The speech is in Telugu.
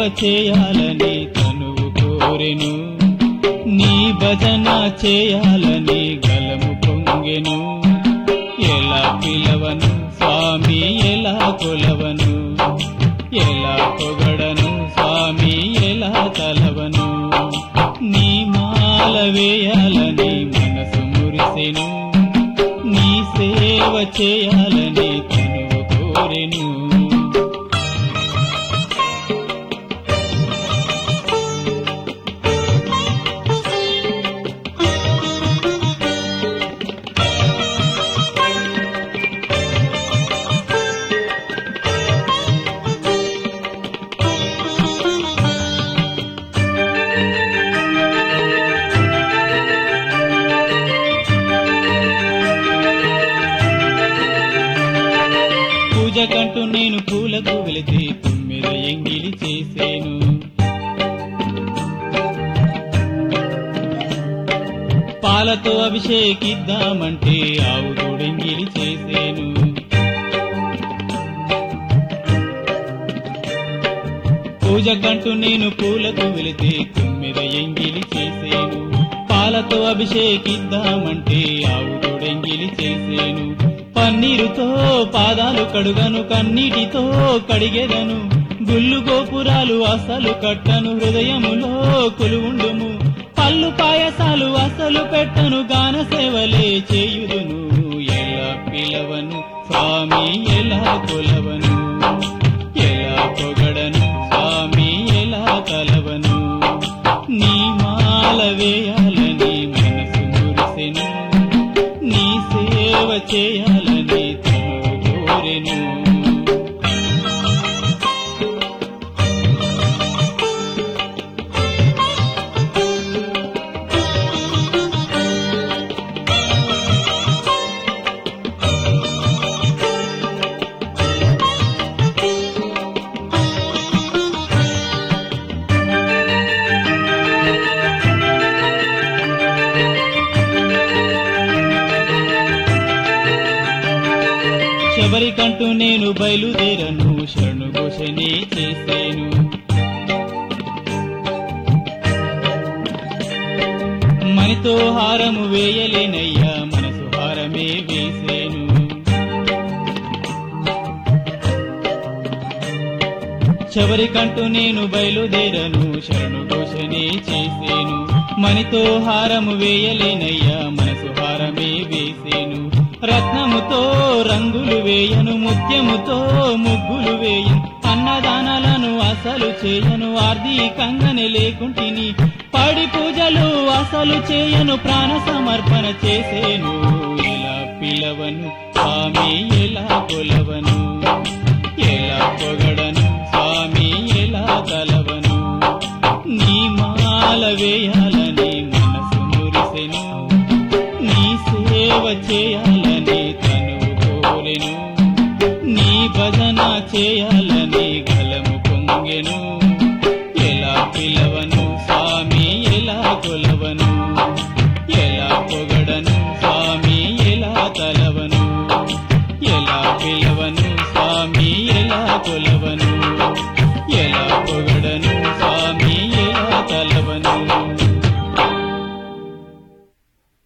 చేయాలని తనువు కోరెను నీ భజన చేయాలని గలము పొంగెను ఎలా పిలవను స్వామి ఎలా కొలవను ఎలా పొగడను స్వామి ఎలా తలవను నీ మాల వేయాలని మనసు మురిసెను నీ సేవ చేయాలని తనువు కోరెను పూజకంటూ నేను పూలకు వెళితే తొమ్మిద ఎంగిలి చేసేను పాలతో అభిషేకిద్దామంటే ఆవు దూడెంగిలి చేసేను పూజకంటూ నేను పూలకు వెళితే తొమ్మిద ఎంగిలి చేసేను పాలతో అభిషేకిద్దామంటే ఆవు దూడెంగిలి చేసేను పన్నీరుతో పాదాలు కడుగను కన్నీటితో కడిగెదను గుళ్ళు గోపురాలు అసలు కట్టను హృదయములో కొలువుండుము పళ్ళు పాయసాలు అసలు పెట్టను గాన సేవలే చేయుదును ఎలా పిలవను స్వామి ఎలా కొలవను ఎలా పొగడను స్వామి ఎలా కలవను నీ మాల వేయాలని మనసు మురిసెను నీ సేవ చేయాలని తను కోరెను శబరికంటూ నేను బయలుదేరను శరణు ఘోషనే చేసేను మనతో హారము వేయలేనయ్యా మనసు హారమే వేసేను శబరికంటూ నేను బయలుదేరను శరణు ఘోషనే చేసేను మనితో హారము వేయలేనయ్యా మనసు హారమే వేసేను రత్నముతో రంగులు వేయను ముత్యముతో ముగ్గులు వేయను అన్నదానాలను అసలు చేయను ఆర్థికంగానే లేకుంటిని పడి పూజలు అసలు చేయను ప్రాణ సమర్పణ చేసేను ఎలా పిలవను స్వామి ఎలా కొలవను ఎలా పొగడను స్వామి ఎలా కలవను నీ మాల వేయాలని మనసు మురిసెను నీ సేవ చేయాలని తనువు కోరెను నీ భజన చేయాలని గలము పొంగెను ఎలా పిలవను స్వామి ఎలా కొలవను ఎలా పొగడను స్వామి ఎలా తలవను ఎలా పిలవను స్వామి ఎలా కొలవను